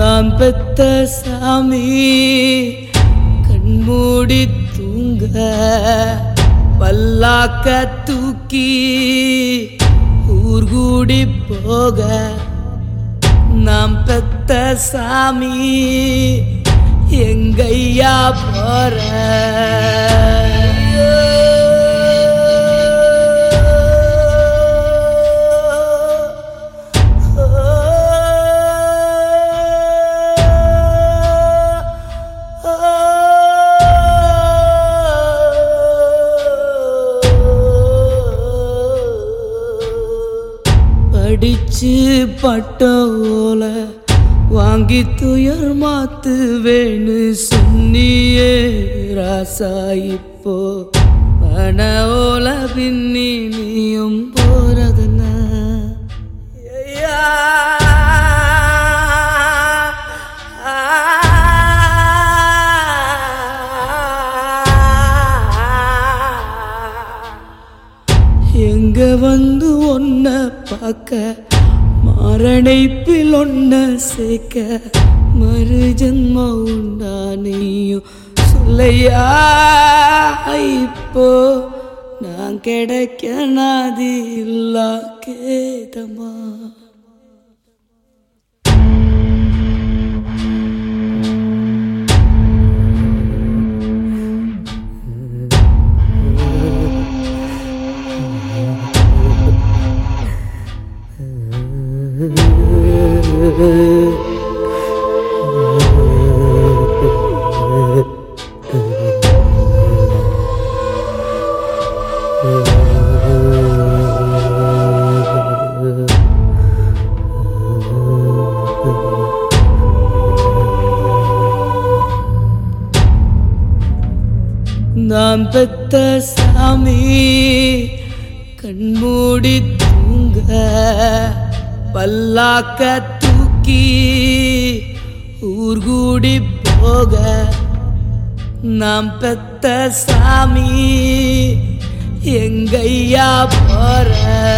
நான் பெத்த சாமி கண்மூடி தூங்க பல்லாக்க தூக்கி ஊர்கூடி போக நாம் பெத்த சாமி எங்கையா போற படிச்சு பட்ட ஓல வாங்கி துயர் மாத்து வேணு சொன்னியே ராசா இப்போ பண ஓல பின்னி நீயும் போறதுன ஐயா எங்க வந்து ஒன்ன பார்க்க மரணைப்பில் ஒன்ன சேர்க்க மறு ஜென்ம உண்டா நீயும் சொல்லையா இப்போ நான் கிடைக்க நாதி இல்லா கேதமா நான் பெத்த சாமி கண்மூடி தூங்க பல்லாக்க தூக்கி ஊர்கூடி போக நாம் பெத்த சாமி எங்கையா போற